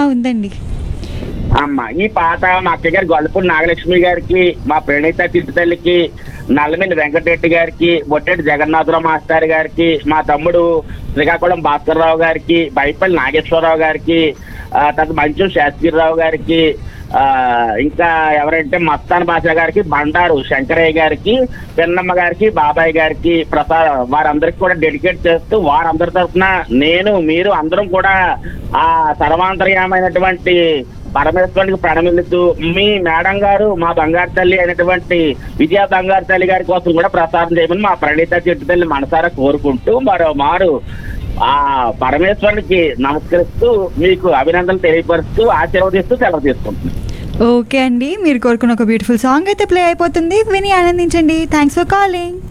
ఉందండి అమ్మ ఈ పాట మా అక్క గారి గొల్లపూడి నాగలక్ష్మి గారికి మా ప్రణీత చిట్టు తల్లికి నల్లమిల్లి వెంకటరెడ్డి గారికి బొట్టెటి జగన్నాథరావు మాస్టర్ గారికి మా తమ్ముడు శ్రీకాకుళం భాస్కర్రావు గారికి బైపల్లి నాగేశ్వరరావు గారికి ఆ, తర్వాత మంచు శాస్త్రిరావు గారికి ఆ, ఇంకా ఎవరంటే మస్తాన్ బాషా గారికి బండారు శంకరయ్య గారికి పిన్నమ్మ గారికి బాబాయ్ గారికి ప్రసాద్ వారందరికి కూడా డెడికేట్ చేస్తూ వారందరి తరఫున నేను మీరు అందరం కూడా ఆ సర్వాంతర్యమైనటువంటి పరమేశ్వరునికి ప్రణమిల్లుతూ మీ మేడం గారు మా బంగారు తల్లి అయినటువంటి విజయ బంగారు తల్లి గారి కోసం కూడా ప్రసాదం చేయమని మా ప్రణీత చెట్టు తల్లి మనసారా కోరుకుంటూ మరో మారు ఆ పరమేశ్వరునికి నమస్కరిస్తూ మీకు అభినందనలు తెలియపరుస్తూ ఆశీర్వదిస్తూ సెలవు తీసుకుంటున్నాను ఓకే అండి మీరు కోరుకున్న ఒక బ్యూటిఫుల్ సాంగ్ అయితే ప్లే అయిపోతుంది విని ఆనందించండి థ్యాంక్స్ ఫర్ కాలింగ్